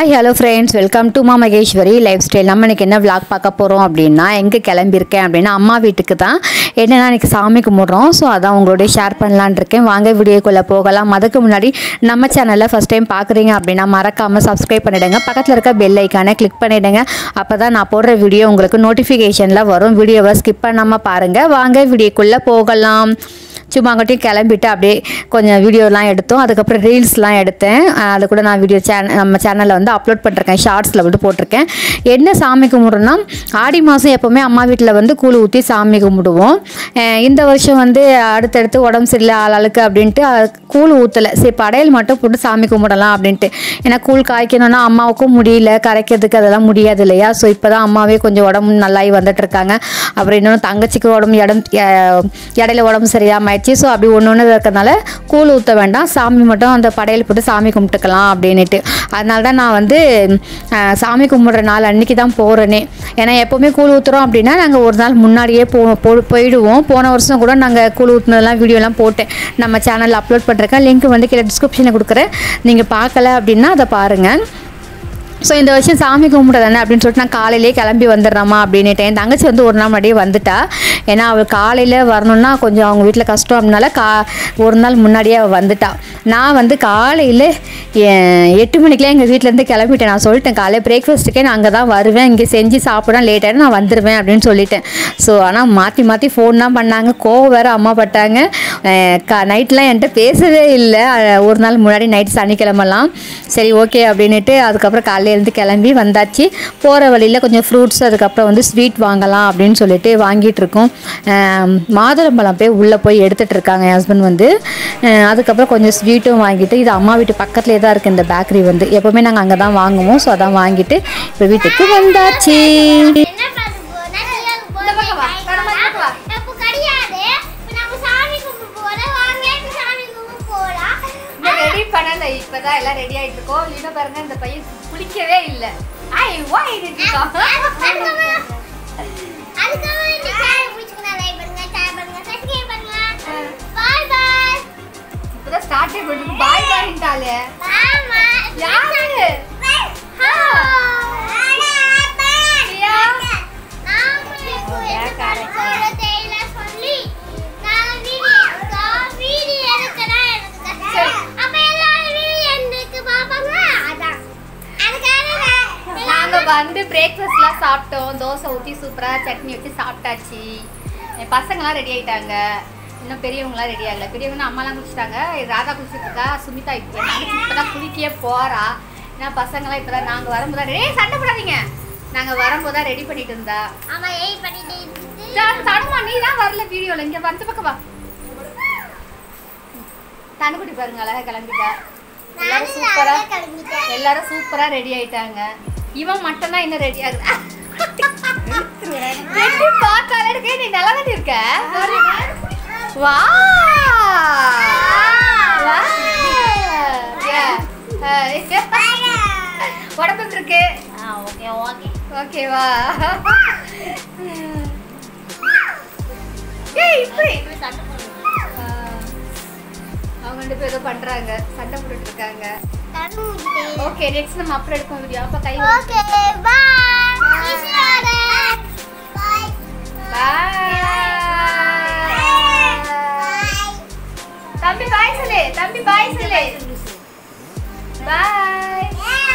Hi hello friends welcome to Maa Maheswari life style நம்ம இன்னைக்கு என்ன vlog பார்க்க போகிறோம் அப்படின்னா எங்கே கிளம்பியிருக்கேன் அப்படின்னா அம்மா வீட்டுக்கு தான் என்னென்னா இன்னைக்கு சாமி கும்பிட்றோம் ஸோ அதான் உங்களோட ஷேர் பண்ணலான்னு இருக்கேன் வாங்க வீடியோக்குள்ளே போகலாம் அதுக்கு முன்னாடி நம்ம சேனலில் ஃபஸ்ட் டைம் பார்க்குறீங்க அப்படின்னா மறக்காமல் சப்ஸ்கிரைப் பண்ணிவிடுங்க பக்கத்தில் இருக்க பெல் ஐக்கானை கிளிக் பண்ணிவிடுங்க அப்போ தான் நான் போடுற வீடியோ உங்களுக்கு நோட்டிஃபிகேஷனில் வரும் வீடியோவை ஸ்கிப் பண்ணாமல் பாருங்கள் வாங்க வீடியோக்குள்ளே போகலாம் சும்மா அங்கிட்டையும் கிளம்பிட்டு அப்படியே கொஞ்சம் வீடியோலாம் எடுத்தோம் அதுக்கப்புறம் ரீல்ஸ்லாம் எடுத்தேன் அஹ் அது கூட நான் வீடியோ சேனல் நம்ம சேனலில் வந்து அப்லோட் பண்ணிருக்கேன் ஷார்ட்ஸில் வந்து போட்டிருக்கேன் என்ன சாமி கும்பிட்றோன்னா ஆடி மாதம் எப்போவுமே அம்மா வீட்டில் வந்து கூழ் ஊற்றி சாமி கும்பிடுவோம் அஹ் இந்த வருஷம் வந்து அடுத்தடுத்து உடம்பு சரியில்லை ஆளாளுக்கு அப்படின்ட்டு அஹ் கூழ் ஊற்றலை சரி படையல் மட்டும் போட்டு சாமி கும்பிடலாம் அப்படின்ட்டு ஏன்னா கூழ் காய்க்கணும்னா அம்மாவுக்கும் முடியல கரைக்கிறதுக்கு அதெல்லாம் முடியாது இல்லையா ஸோ இப்போ தான் அம்மாவே கொஞ்சம் உடம்பு நல்லாகி வந்துட்டு இருக்காங்க அப்புறம் இன்னொன்று தங்கச்சிக்கு உடம்பு இடம் அஹ் இடையில உடம்பு சரியாம ஆயிடுச்சு ஸோ அப்படி ஒன்று ஒன்று இருக்கிறதுனால கூழ் ஊற்ற வேண்டாம் சாமி மட்டும் அந்த படையல் போட்டு சாமி கும்பிட்டுக்கலாம் அப்படின்னுட்டு அதனால தான் நான் வந்து அஹ், சாமி கும்பிட்ற நாள் அன்னைக்கு தான் போகிறேனே ஏன்னா எப்போவுமே கூழ் ஊற்றுறோம் அப்படின்னா நாங்கள் ஒரு நாள் முன்னாடியே போ போ- போயிடுவோம் போன வருஷம் கூட நாங்கள் கூழ் ஊற்றுனதெல்லாம் வீடியோலாம் போட்டேன் நம்ம சேனலில் அப்லோட் பண்ணுறேன் லிங்க் வந்து கீழே டிஸ்கிரிப்ஷனில் கொடுக்குறேன் நீங்கள் பார்க்கல அப்படின்னா அதை பாருங்கள் ஸோ இந்த வருஷம் சாமி கும்பிட தானே அப்படின்னு சொல்லிட்டு நான் காலையிலேயே கிளம்பி வந்துடுறேம்மா அப்படின்னுட்டு என் தங்கச்சி வந்து ஒரு நாள் முன்னாடியே வந்துட்டா ஏன்னா அவள் காலையில் வரணும்னா கொஞ்சம் அவங்க வீட்டில் கஷ்டம் அப்படின்னால கா ஒரு நாள் முன்னாடியே அவள் வந்துட்டா நான் வந்து காலையில் எட்டு மணிக்கெலாம் எங்கள் வீட்டிலேருந்து கிளம்பிட்டேன் நான் சொல்லிட்டேன் காலையில் பிரேக்ஃபாஸ்ட்டுக்கே நான் அங்கே தான் வருவேன் இங்கே செஞ்சு சாப்பிட லேட் ஆகிடும் நான் வந்துடுவேன் அப்படின்னு சொல்லிட்டேன் ஸோ ஆனால் மாற்றி மாற்றி ஃபோன் தான் பண்ணாங்க கோவம் வேறு அம்மா பட்டாங்க அஹ் கா நைட்லாம் என்கிட்ட பேசவே இல்லை அஹ் ஒரு நாள் முன்னாடி நைட் சனிக்கிழமெல்லாம் சரி ஓகே அப்படின்னுட்டு அதுக்கப்புறம் காலையில இருந்து கிளம்பி வந்தாச்சு போகிற வழியில் கொஞ்சம் ஃப்ரூட்ஸ் அதுக்கப்புறம் வந்து ஸ்வீட் வாங்கலாம் அப்படின்னு சொல்லிட்டு வாங்கிட்டு இருக்கோம் அஹ் மாதுளம்பழம் போய் உள்ளே போய் எடுத்துகிட்டு இருக்காங்க என் ஹஸ்பண்ட் வந்து அஹ் அதுக்கப்புறம் கொஞ்சம் ஸ்வீட்டும் வாங்கிட்டு இது அம்மா வீட்டு பக்கத்துலேயே தான் இருக்குது இந்த பேக்கரி வந்து எப்போவுமே நாங்கள் அங்கே தான் வாங்குவோம் ஸோ அதான் வாங்கிட்டு இப்போ வீட்டுக்கு வந்தாச்சு என்ன பண்ண போறோம்னா, கீழே போய் அப்போ கிடையாது. இப்ப நம்ம சாமி கும்பிட போறோம். வாங்க, இப்ப சாமி கும்பிட போலாம். ரெடி பண்ணல இப்பதான் எல்லாம் ரெடி ஆயிட்டு இருக்கோம் இல்லைன்னா பாருங்க இந்த பையன் குளிக்கவே இல்ல ஐ வாய் இருக்கோம் அதுக்கப்புறம் அதுக்கப்புறம் இந்த channel பிடிச்சிருந்தா like பண்ணுங்க, share பண்ணுங்க, subscribe பண்ணுங்க. Bye bye. இப்பதான் ஸ்டார்டே பண்ணுங்க பாய் பாயிண்டாலே ஆமா. யாரு Hello. பிரியா? நான் உங்களுக்கு என்ன பண்ண போறோம் தெரியல சொல்லி நான் வீடியோ எடுத்தோம். வீடியோ எடுக்கதான் எனக்கு கஷ்டம். அப்ப எல்லாரும் வீடியோ எடுத்து பார்ப்பாங்க. அதான். அதுக்காக நான் நாங்க வந்து பிரேக்ஃபாஸ்ட்லாம் சாப்பிட்டோம் தோசை ஊற்றி சூப்பரா சட்னி வச்சு சாப்பிட்டாச்சு என் பசங்களாம் ரெடி ஆயிட்டாங்க இன்னும் பெரியவங்களாம் ரெடி ஆகல பெரியவங்க அம்மாலாம் குளிச்சிட்டாங்க ராதா குளிச்சிட்டு இருக்கா சுமிதா இப்போ நாளைக்கு இப்போ தான் குளிக்கே போறா ஏன்னா பசங்களாம் இப்போ தான் நாங்கள் வரும்போது தான் ரெடி சண்டை போடாதீங்க நாங்கள் வரும்போது தான் ரெடி பண்ணிட்டு இருந்தா ஆமா ஏய் பண்ணிட்டு இருந்து சா- தனுமா நீ தான் வரல வீடியோல இங்க வந்து பக்கம் வா தனுக்குட்டி பாருங்க அழகா கிளம்பிட்டா எல்லாரும் நானும் சூப்பரா அழகா கிளம்பிட்டேன். எல்லாரும் சூப்பரா ரெடி ஆயிட்டாங்க இவன் மட்டும் தான் இன்னும் ரெடி ஆகுது எப்படி பார்த்தாலே இருக்கு நீ நல்லா தானே இருக்க வா வா உடம்பு எப்படி இருக்கு ஓகே ஓகே ஓகேவா ஏய் இப்படி ஆ, அவங்க ரெண்டு பேரும் ஏதோ பண்றாங்க சண்டை போட்டுட்டு இருக்காங்க ஓகே நெக்ஸ்ட் நம்ம அப்புறம் எடுப்போம் வீடியோ அப்ப கை ஓகே பாய் பாய் பாய் தம்பி பாய் சொல்லு தம்பி பாய் சொல்லு பாய்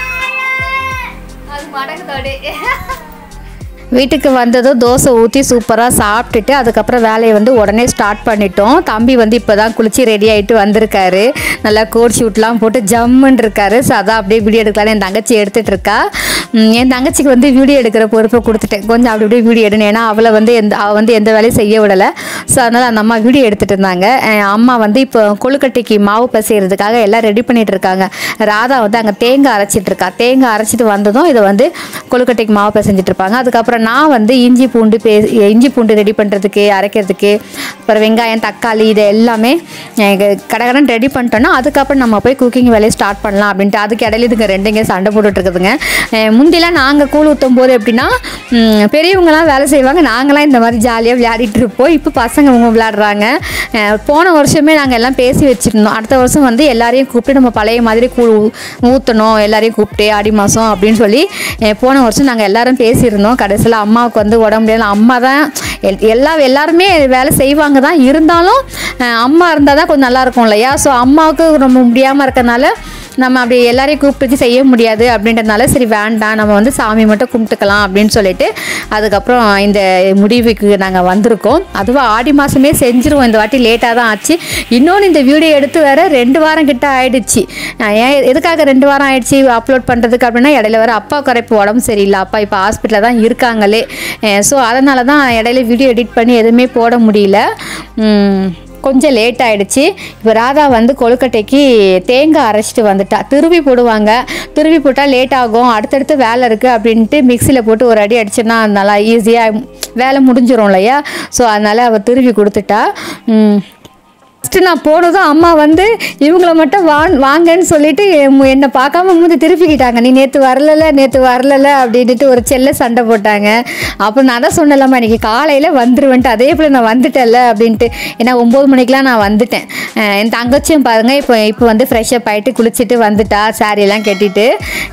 அது மடங்குதோடு வீட்டுக்கு வந்ததும் தோசை ஊற்றி சூப்பராக சாப்பிட்டுட்டு அதுக்கப்புறம் வேலையை வந்து உடனே ஸ்டார்ட் பண்ணிட்டோம் தம்பி வந்து இப்போ தான் குளிச்சு ரெடி ஆகிட்டு வந்திருக்காரு நல்லா கோட் ஷூட்லாம் போட்டு ஜம்முன்னு இருக்காரு ஸோ அதான் அப்படியே வீடியோ எடுக்கலான்னு என் தங்கச்சி எடுத்துகிட்டு இருக்கா உம், என் தங்கச்சிக்கு வந்து வீடியோ எடுக்கிற பொறுப்பை கொடுத்துட்டேன் கொஞ்சம் அப்படி அப்படியே வீடியோ எடுணும் ஏன்னா அவளை வந்து எந்த அவள் வந்து எந்த வேலையும் செய்ய விடலை ஸோ அதனால் அந்த அம்மா வீடியோ எடுத்துகிட்டு இருந்தாங்க என் அம்மா வந்து இப்போ கொழுக்கட்டைக்கு மாவு பிசைகிறதுக்காக எல்லாம் ரெடி பண்ணிட்டு இருக்காங்க ராதா வந்து அங்கே தேங்காய் அரைச்சிட்டு இருக்கா தேங்காய் அரைச்சிட்டு வந்ததும் இதை வந்து கொழுக்கட்டைக்கு மாவு பிசைஞ்சிட்டு இருப்பாங்க அதுக்கப்புறம் நான் வந்து இஞ்சி பூண்டு பே இஞ்சி பூண்டு ரெடி பண்ணுறதுக்கு அரைக்கிறதுக்கு அப்புறம் வெங்காயம் தக்காளி இது எல்லாமே கடகடன் ரெடி பண்ணிட்டோன்னா அதுக்கப்புறம் நம்ம போய் குக்கிங் வேலையை ஸ்டார்ட் பண்ணலாம் அப்படின்ட்டு அதுக்கு இடையில இதுங்க ரெண்டுங்க சண்டை போட்டுட்டு இருக்குதுங்க அஹ் முந்திலாம் நாங்கள் கூழ் ஊற்றும் போது எப்படின்னா ம், பெரியவங்கலாம் வேலை செய்வாங்க நாங்களாம் இந்த மாதிரி ஜாலியாக விளையாடிட்டு இருப்போம் இப்போ பசங்க அவங்க விளையாடுறாங்க அஹ், போன வருஷமே நாங்கள் எல்லாம் பேசி வச்சுருந்தோம் அடுத்த வருஷம் வந்து எல்லாரையும் கூப்பிட்டு நம்ம பழைய மாதிரி கூழ் ஊ- ஊற்றணும் எல்லாரையும் கூப்பிட்டு ஆடி மாதம் அப்படின்னு சொல்லி அஹ், போன வருஷம் நாங்கள் எல்லாரும் பேசியிருந்தோம் கடைசியில் அம்மாவுக்கு வந்து உடம்பு முடியல அம்மா தான் எல்- எல்லா எல்லாருமே வேலை செய்வாங்க தான் இருந்தாலும் அஹ், அம்மா இருந்தால் தான் கொஞ்சம் நல்லா இருக்கும் இல்லையா ஸோ அம்மாவுக்கு ரொம்ப முடியாமல் இருக்கறனால நம்ம அப்படி எல்லாரையும் கூப்பிட்டு செய்ய முடியாது அப்படின்றதுனால சரி வேண்டாம் நம்ம வந்து சாமி மட்டும் கும்பிட்டுக்கலாம் அப்படின்னு சொல்லிட்டு அதுக்கப்புறம் இந்த முடிவுக்கு நாங்கள் வந்திருக்கோம் அதுவும் ஆடி மாதமே செஞ்சுருவோம் இந்த வாட்டி லேட்டாக தான் ஆச்சு இன்னொன்று இந்த வீடியோ எடுத்து வேற ரெண்டு வாரம் கிட்ட ஆயிடுச்சு நான் ஏன் எதுக்காக ரெண்டு வாரம் ஆயிடுச்சு அப்லோட் பண்ணுறதுக்கு அப்படின்னா இடையில வேற அப்பா குறைப்பு உடம்பு சரியில்லை அப்பா இப்போ ஹாஸ்பிட்டலில் தான் இருக்காங்களே ஸோ அதனால தான் இடையில வீடியோ எடிட் பண்ணி எதுவுமே போட முடியல உம், கொஞ்சம் லேட் ஆயிடுச்சு இப்போ ராதா வந்து கொழுக்கட்டைக்கு தேங்காய் அரைச்சிட்டு வந்துட்டா திருவி போடுவாங்க திருவி போட்டால் லேட் ஆகும் அடுத்தடுத்து வேலை இருக்குது அப்படின்ட்டு மிக்சியில் போட்டு ஒரு அடி அடிச்சோன்னா நல்லா ஈஸியாக வேலை முடிஞ்சிரும் இல்லையா ஸோ அதனால் அவள் திருவி கொடுத்துட்டா உம், ஃபஸ்ட்டு நான் போனதும் அம்மா வந்து இவங்கள மட்டும் வாங் வாங்கன்னு சொல்லிட்டு எம்- என்னை பார்க்காம மூஞ்சி திருப்பிக்கிட்டாங்க நீ நேற்று வரலல நேற்று வரலல அப்படின்ட்டு ஒரு செல்ல சண்டை போட்டாங்க அப்புறம் நான் தான் சொன்னலம்மா இன்னைக்கு காலையில் வந்துருவேன்ட்டு அதே போல் நான் வந்துட்டேன்ல அப்படின்ட்டு ஏன்னா ஒம்பது மணிக்கெலாம் நான் வந்துட்டேன் அஹ் என் தங்கச்சியும் பாருங்கள் இப்போ இப்போ வந்து ஃப்ரெஷ்அப் ஆகிட்டு குளிச்சுட்டு வந்துட்டா சாரியெல்லாம் கட்டிட்டு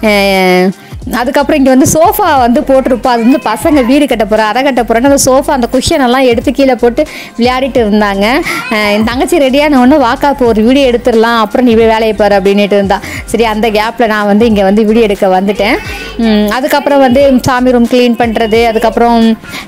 அஹ் அதுக்கப்புறம் இங்கே வந்து சோஃபா வந்து போட்டிருப்போம் அது வந்து பசங்க வீடு கட்ட போகிறோம் அறை கட்ட போகிறோன்னு அந்த சோஃபா அந்த குஷன் எல்லாம் எடுத்து கீழே போட்டு விளையாடிட்டு இருந்தாங்க அஹ் என் தங்கச்சி ரெடியான ஒன்று வாக்கா இப்போ ஒரு வீடியோ எடுத்துடலாம் அப்புறம் நீ போய் வேலையை பாரு அப்படின்ட்டு இருந்தா சரி அந்த கேப்பில் நான் வந்து இங்கே வந்து வீடியோ எடுக்க வந்துட்டேன் உம், அதுக்கப்புறம் வந்து சாமி ரூம் க்ளீன் பண்ணுறது அதுக்கப்புறம்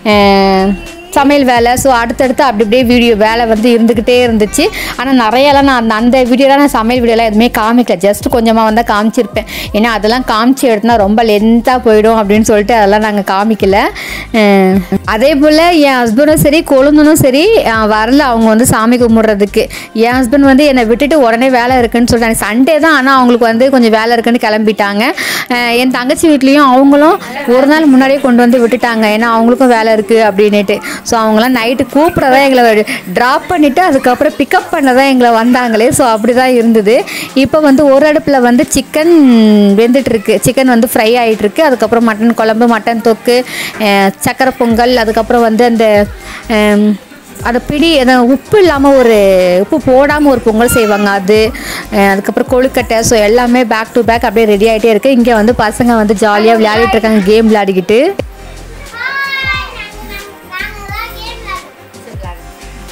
அஹ், சமையல் வேலை ஸோ அடுத்தடுத்து அப்படி அப்படியே வீடியோ வேலை வந்து இருந்துக்கிட்டே இருந்துச்சு ஆனால் நிறையலாம் நான் அந்த அந்த வீடியோலாம் நான் சமையல் வீடியோலாம் எதுவுமே காமிக்கல ஜஸ்ட் கொஞ்சமாக வந்து காமிச்சிருப்பேன் ஏன்னா அதெல்லாம் காமிச்சு எடுத்தா ரொம்ப லென்த்தாக போயிடும் அப்படின்னு சொல்லிட்டு அதெல்லாம் நாங்கள் காமிக்கல அஹ் அதே போல் என் ஹஸ்பண்டும் சரி கொழுந்தனும் சரி அஹ் வரல அவங்க வந்து சாமி கும்பிட்றதுக்கு என் ஹஸ்பண்ட் வந்து என்னை விட்டுட்டு உடனே வேலை இருக்குன்னு சொல்லிட்டாங்க சண்டே தான் ஆனால் அவங்களுக்கு வந்து கொஞ்சம் வேலை இருக்குன்னு கிளம்பிட்டாங்க அஹ் என் தங்கச்சி வீட்லேயும் அவங்களும் ஒரு நாள் முன்னாடியே கொண்டு வந்து விட்டுட்டாங்க ஏன்னா அவங்களுக்கும் வேலை இருக்குது அப்படின்னுட்டு ஸோ அவங்களாம் நைட்டு கூப்பிடதான் எங்களை ட்ராப் பண்ணிவிட்டு அதுக்கப்புறம் பிக்கப் பண்ண தான் எங்களை வந்தாங்களே ஸோ அப்படி தான் இருந்தது இப்போ வந்து ஒரு அடுப்பில் வந்து சிக்கன் வெந்துட்டு இருக்கு சிக்கன் வந்து ஃப்ரை ஆகிட்டு இருக்கு அதுக்கப்புறம் மட்டன் குழம்பு மட்டன் தொக்கு அஹ் சக்கரை பொங்கல் அதுக்கப்புறம் வந்து அந்த அம், அதை பிடி அந்த உப்பு இல்லாமல் ஒரு உப்பு போடாமல் ஒரு பொங்கல் செய்வாங்க அது அஹ் அதுக்கப்புறம் கொழுக்கட்டை ஸோ எல்லாமே பேக் டு பேக் அப்படியே ரெடி ஆகிட்டே இருக்குது இங்கே வந்து பசங்க வந்து ஜாலியாக விளையாடிட்டு இருக்காங்க கேம் விளையாடிக்கிட்டு நாங்கெல்லாம் கேம் விளையாடுவோம்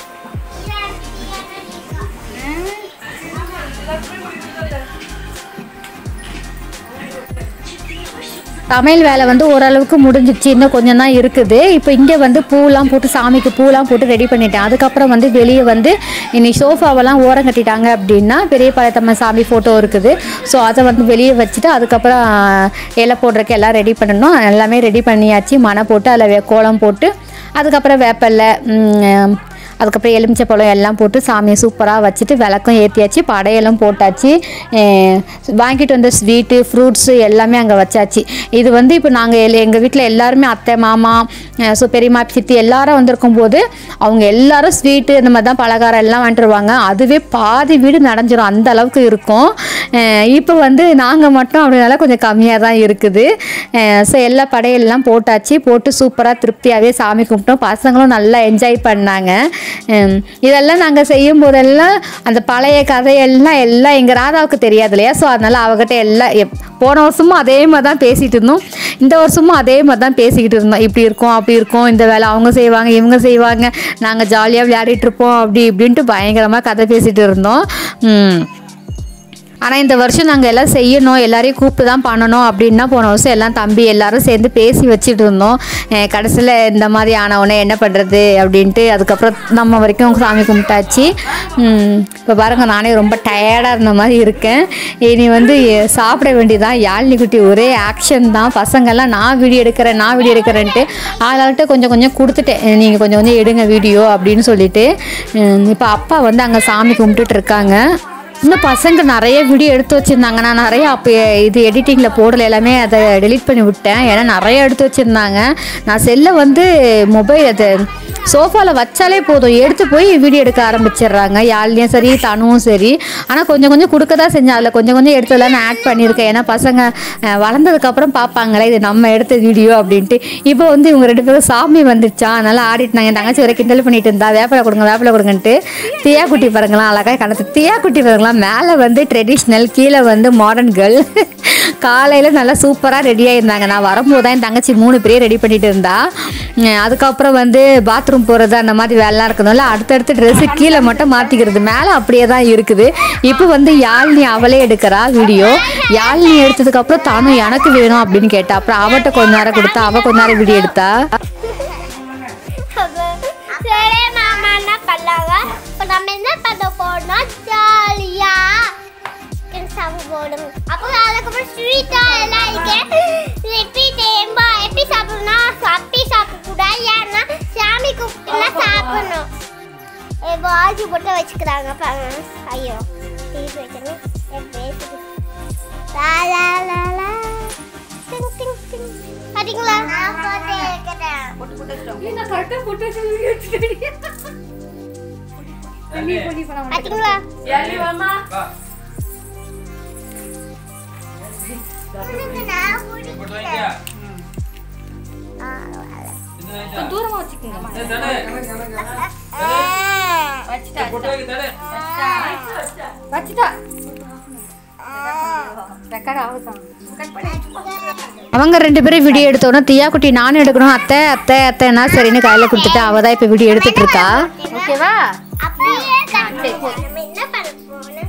சமையல் வேலை வந்து ஓரளவுக்கு முடிஞ்சிச்சு இன்னும் கொஞ்சம் தான் இருக்குது இப்போ இங்கே வந்து பூலாம் போட்டு சாமிக்கு பூலாம் போட்டு ரெடி பண்ணிட்டேன் அதுக்கப்புறம் வந்து வெளியே வந்து இனி சோஃபாவெல்லாம் ஓரம் கட்டிட்டாங்க அப்படின்னா பெரிய பழத்தம்ம சாமி ஃபோட்டோ இருக்குது ஸோ அதை வந்து வெளியே வச்சுட்டு அதுக்கப்புறம் இலை போடுறதுக்கு எல்லாம் ரெடி பண்ணணும் எல்லாமே ரெடி பண்ணியாச்சு மனை போட்டு அதில் கோலம் போட்டு அதுக்கப்புறம் வேப்பல்லை ம், அதுக்கப்புறம் எலுமிச்சை பழம் எல்லாம் போட்டு சாமியை சூப்பராக வச்சுட்டு விளக்கம் ஏற்றியாச்சு படையெல்லாம் போட்டாச்சு அஹ் வாங்கிட்டு வந்த ஸ்வீட்டு ஃப்ரூட்ஸு எல்லாமே அங்கே வச்சாச்சு இது வந்து இப்போ நாங்கள் எங்கள் வீட்டில் எல்லாருமே அத்தை மாமா ஸோ பெரியம்மா சித்தி எல்லாரும் வந்திருக்கும் போது அவங்க எல்லாரும் ஸ்வீட்டு இந்த மாதிரி தான் பலகாரம் எல்லாம் வாங்கிட்டு வருவாங்க அதுவே பாதி வீடு நனைஞ்சிரும் அந்த அளவுக்கு இருக்கும் அஹ் இப்போ வந்து நாங்கள் மட்டும் அப்படினால கொஞ்சம் கம்மியாக தான் இருக்குது ஸோ எல்லா படையெல்லாம் போட்டாச்சு போட்டு சூப்பராக திருப்தியாகவே சாமி கும்பிட்டோம் பசங்களும் நல்லா என்ஜாய் பண்ணாங்க ஹம், இதெல்லாம் நாங்கள் செய்யும் போதெல்லாம் அந்த பழைய கதையெல்லாம் எல்லாம் எங்கள் ராதாவுக்கு தெரியாது இல்லையா ஸோ அதனால் அவகிட்ட எல்லாம் எப்- போன வருஷமும் அதே மாதிரி தான் பேசிகிட்டு இருந்தோம் இந்த வருஷமும் அதே மாதிரி தான் பேசிக்கிட்டு இருந்தோம் இப்படி இருக்கும் அப்படி இருக்கும் இந்த வேலை அவங்க செய்வாங்க இவங்க செய்வாங்க நாங்கள் ஜாலியாக விளையாடிட்டு இருப்போம் அப்படி இப்படின்ட்டு பயங்கரமாக கதை பேசிகிட்டு இருந்தோம் ம். ஆனால் இந்த வருஷம் நாங்கள் எல்லாம் செய்யணும் எல்லாரையும் கூப்பிட்டு தான் பண்ணணும் அப்படின்னா போன வருஷம் எல்லாம் தம்பி எல்லாரும் சேர்ந்து பேசி வச்சுட்டு இருந்தோம் கடைசியில் இந்த மாதிரி ஆனவுடனே என்ன பண்ணுறது அப்படின்ட்டு அதுக்கப்புறம் நம்ம வரைக்கும் சாமி கும்பிட்டாச்சு இப்போ பாருங்க நானே ரொம்ப டயர்டாக இருந்த மாதிரி இருக்கேன் இனி வந்து சாப்பிட வேண்டியதான் யாழினி குட்டி ஒரே ஆக்ஷன் தான் பசங்கள்லாம் நான் வீடியோ எடுக்கிறேன் நான் வீடியோ எடுக்கிறேன்ட்டு ஆளாள்கிட்ட கொஞ்சம் கொஞ்சம் கொடுத்துட்டேன் நீங்கள் கொஞ்சம் கொஞ்சம் எடுங்க வீடியோ அப்படின்னு சொல்லிட்டு இப்போ அப்பா வந்து அங்கே சாமி கும்பிட்டுட்டு இருக்காங்க இன்னும் பசங்க நிறைய வீடியோ எடுத்து வச்சுருந்தாங்க நான் நிறைய அப்போ இது எடிட்டிங்கில் போடல எல்லாமே அதை டெலீட் பண்ணி விட்டேன் ஏன்னா நிறைய எடுத்து வச்சுருந்தாங்க நான் செல்லை வந்து மொபைல் அது சோஃபாவில் வச்சாலே போதும் எடுத்து போய் வீடியோ எடுக்க ஆரம்பிச்சிடுறாங்க யாழ்லையும் சரி தனுவும் சரி ஆனால் கொஞ்சம் கொஞ்சம் கொடுக்க தான் செஞ்சேன் அதில் கொஞ்சம் கொஞ்சம் எடுத்ததெல்லாம் நான் ஆட் பண்ணியிருக்கேன் ஏன்னா பசங்க அஹ், வளர்ந்ததுக்கப்புறம் பார்ப்பாங்களே இது நம்ம எடுத்த வீடியோ அப்படின்ட்டு இப்போ வந்து இவங்க ரெண்டு பேரும் சாமி வந்துச்சா அதனால ஆடிட்டு நாங்கள் என் தங்கச்சி வரை கிண்டல் பண்ணிட்டு இருந்தா வேப்பிலை கொடுங்க வேப்பிலை கொடுங்கன்ட்டு தியா குட்டி பாருங்களாம் அழகாக கணத்து தியா குட்டி பாருங்களாம் மேலே வந்து ட்ரெடிஷ்னல் கீழே வந்து மாடர்ன் கேர்ள் காலையில் நல்லா சூப்பராக ரெடியாக இருந்தாங்க நான் வரும்போது தான் என் தங்கச்சி மூணு பேரையும் ரெடி பண்ணிட்டு இருந்தா உம், அதுக்கப்புறம் வந்து பாத்ரூம் போகிறது அந்த மாதிரி வேலைலாம் இருக்கணும்ல அடுத்தடுத்து ட்ரெஸ்ஸு கீழே மட்டும் மாற்றிக்கிறது மேலே அப்படியே தான் இருக்குது இப்போ வந்து யாழ்னி அவளே எடுக்கிறா வீடியோ யாழ்னி எடுத்ததுக்கப்புறம் தானும் எனக்கு வேணும் அப்படின்னு கேட்டா அப்புறம் அவட்ட கொஞ்ச நேரம் கொடுத்தா அவள் கொஞ்ச நேரம் வீடியோ எடுத்தா சரி மாமா என்ன பண்ணாங்க இப்போ நம்ம என்ன பண்ண போறோம்னா ஜாலியா சாங் போடும் அப்புறம் அதுக்கப்புறம் ஸ்வீட்டா எல்லாம் இருக்கு எப்படி தேம்பா எப்படி சாப்பிடணும்னா அப்படி சாப்பிடக்கூடாது ஏன்னா சாமி கூப்பிட்டுலாம் சாப்பிடணும் இப்போ ஆஜி போட்டு வச்சுக்கிறாங்க பாருங்க ஐயோ திருப்பி வைக்கணும் என் பேசுது லா லா லா லா டிங் டிங் டிங் பாத்தீங்களா நான் போட்டு இருக்கிறேன் போட்டு போட்டு வச்சிட்டோம் நான் கரெக்டாக போட்டு வச்சு வீடியோ எடுத்துட்டேன் பண்ணி பண்ணி பண்ண பாத்தீங்களா நான் பிடிக்கிறேன். ஆ, கொஞ்சம் தூரமா வச்சுக்கோங்க ஆ. வச்சுட்டா வச்சுட்டா ரெக்கார்ட் ஆகுதான் கட் பண்ணி அவங்க ரெண்டு பேரும் வீடியோ எடுத்தோன்னே தியா குட்டி நானும் எடுக்கணும் அத்தை அத்தை அத்தைன்னா சரின்னு கையில் கொடுத்துட்டு அவள் தான் இப்போ வீடியோ எடுத்துட்டு இருக்கா ஓகேவா அப்படியே கட் சரி, போ. நம்ம என்ன பண்ண போறோம்னு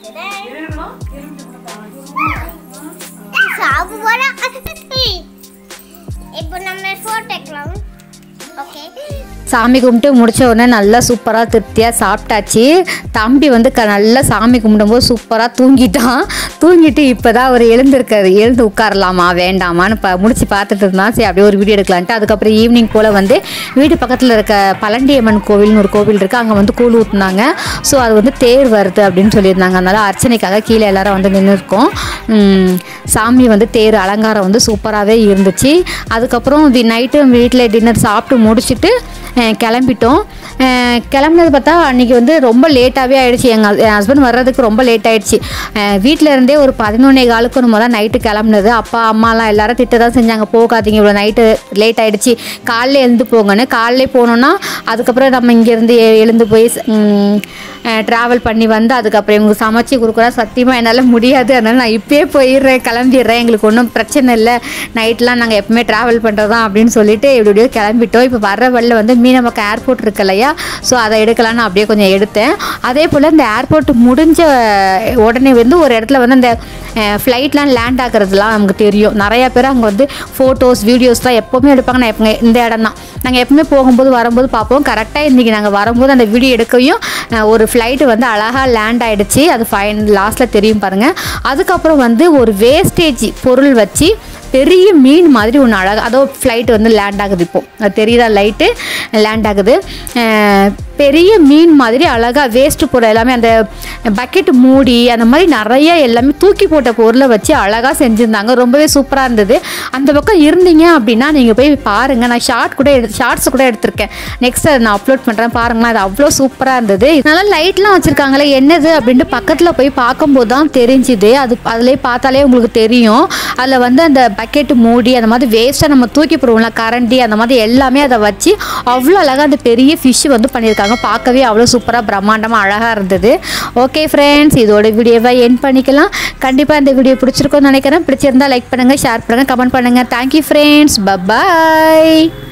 சாவு போறா இப்போ நம்ம போட்டோ எடுக்கலாம் ஓகே சாமி கும்பிட்டு முடிச்ச உடனே நல்லா சூப்பராக திருப்தியாக சாப்பிட்டாச்சு தம்பி வந்து க நல்லா சாமி கும்பிடும்போது சூப்பராக தூங்கிட்டான் தூங்கிட்டு இப்போ தான் அவர் எழுந்திருக்காரு எழுந்து உட்காரலாமா வேண்டாமான்னு ப முடிச்சு பார்த்துட்டு இருந்தான் சரி அப்படியே ஒரு வீடியோ எடுக்கலான்ட்டு அதுக்கப்புறம் ஈவினிங் போல் வந்து வீட்டு பக்கத்தில் இருக்க பழண்டியம்மன் கோவில்னு ஒரு கோவில் இருக்குது அங்கே வந்து கூழ் ஊற்றுனாங்க ஸோ அது வந்து தேர் வருது அப்படின்னு சொல்லியிருந்தாங்க அதனால் அர்ச்சனைக்காக கீழே எல்லாரும் வந்து நின்று இருக்கோம் உம், சாமி வந்து தேர் அலங்காரம் வந்து சூப்பராகவே இருந்துச்சு அதுக்கப்புறம் நைட்டு வீட்டில் டின்னர் சாப்பிட்டு முடிச்சுட்டு அஹ், கிளம்பிட்டோம் அஹ், கிளம்புனது பார்த்தா அன்றைக்கி வந்து ரொம்ப லேட்டாகவே ஆயிடுச்சு எங்கள் என் ஹஸ்பண்ட் வர்றதுக்கு ரொம்ப லேட் ஆயிடுச்சு வீட்டில் இருந்தே ஒரு பதினொன்னே காலுக்கு நம்ம தான் நைட்டு கிளம்புனது அப்பா அம்மாலாம் எல்லாரும் திட்ட தான் செஞ்சாங்க போகாதீங்க இவ்வளோ நைட்டு லேட் ஆயிடுச்சு காலைல எழுந்து போங்கன்னு காலையிலே போனோன்னா அதுக்கப்புறம் நம்ம இங்கேருந்து எழுந்து போய் ட்ராவல் பண்ணி வந்து அதுக்கப்புறம் இவங்க சமைச்சு கொடுக்குறா சத்தியமாக என்னால் முடியாது அதனால் நான் இப்பயே போயிடுறேன் கிளம்பிடுறேன் எங்களுக்கு ஒன்றும் பிரச்சனை இல்லை நைட்லாம் நாங்கள் எப்பவுமே ட்ராவல் பண்ணுறது தான் அப்படின்னு சொல்லிட்டு இப்படி இப்படியோ கிளம்பிட்டோம் இப்போ வர்ற வழியில் வந்து மீனமக்க ஏர்போர்ட் இருக்கு இல்லையா ஸோ அதை எடுக்கலான்னு அப்படியே கொஞ்சம் எடுத்தேன் அதே போல் இந்த ஏர்போர்ட் முடிஞ்ச உடனே வந்து ஒரு இடத்துல வந்து அந்த ஃப்ளைட்லாம் லேண்ட் ஆகுறதுலாம் நமக்கு தெரியும் நிறையா பேர் அங்கே வந்து ஃபோட்டோஸ் வீடியோஸ் தான் எப்போவுமே எடுப்பாங்க நான் எப்போ இந்த இடம் தான் நாங்கள் எப்பவுமே போகும்போது வரும்போது பார்ப்போம் கரெக்டாக இன்றைக்கி நாங்கள் வரும்போது அந்த வீடியோ எடுக்கையும் அஹ், ஒரு ஃப்ளைட்டு வந்து அழகாக லேண்ட் ஆயிடுச்சு அது ஃபைன் லாஸ்ட்டில் தெரியும் பாருங்கள் அதுக்கப்புறம் வந்து ஒரு வேஸ்டேஜ் பொருள் வச்சு பெரிய மீன் மாதிரி ஒன்று அழகாக அதோ ஃப்ளைட் வந்து லேண்ட் ஆகுது இப்போ அது தெரியுதா லைட்டு லேண்ட் ஆகுது அஹ், பெரிய மீன் மாதிரி அழகாக வேஸ்ட்டு பொருள் எல்லாமே அந்த பக்கெட் மூடி அந்த மாதிரி நிறைய எல்லாமே தூக்கி போட்ட பொருளை வச்சு அழகாக செஞ்சுருந்தாங்க ரொம்பவே சூப்பராக இருந்தது அந்த பக்கம் இருந்தீங்க அப்படின்னா நீங்கள் போய் பாருங்கள் நான் ஷார்ட் கூட எடு ஷார்ட்ஸ் கூட எடுத்திருக்கேன் நெக்ஸ்ட் அதை நான் அப்லோட் பண்ணுறேன் பாருங்களேன் அது அவ்வளோ சூப்பராக இருந்தது நல்லா லைட்லாம் வச்சுருக்காங்களே என்னது அப்படின்ட்டு பக்கத்தில் போய் பார்க்கும்போது தான் தெரிஞ்சுது அது அதிலே பார்த்தாலே உங்களுக்கு தெரியும் அதில் வந்து அந்த பக்கெட் மூடி அந்த மாதிரி வேஸ்ட்டாக நம்ம தூக்கி போடுவோம்ல கரண்டி அந்த மாதிரி எல்லாமே அதை வச்சு அவ்வளோ அழகாக அந்த பெரிய ஃபிஷ் வந்து பண்ணியிருக்காங்க பார்க்கவே அவ்வளோ சூப்பராக பிரம்மாண்டமாக அழகாக இருந்தது ஓகே ஃப்ரெண்ட்ஸ் இதோட வீடியோவை என் பண்ணிக்கலாம் கண்டிப்பாக இந்த வீடியோ பிடிச்சிருக்கோன்னு நினைக்கிறேன் பிடிச்சிருந்தா லைக் பண்ணுங்கள் ஷேர் பண்ணுங்கள் கமெண்ட் பண்ணுங்கள் தேங்க்யூ ஃப்ரெண்ட்ஸ் பபாய்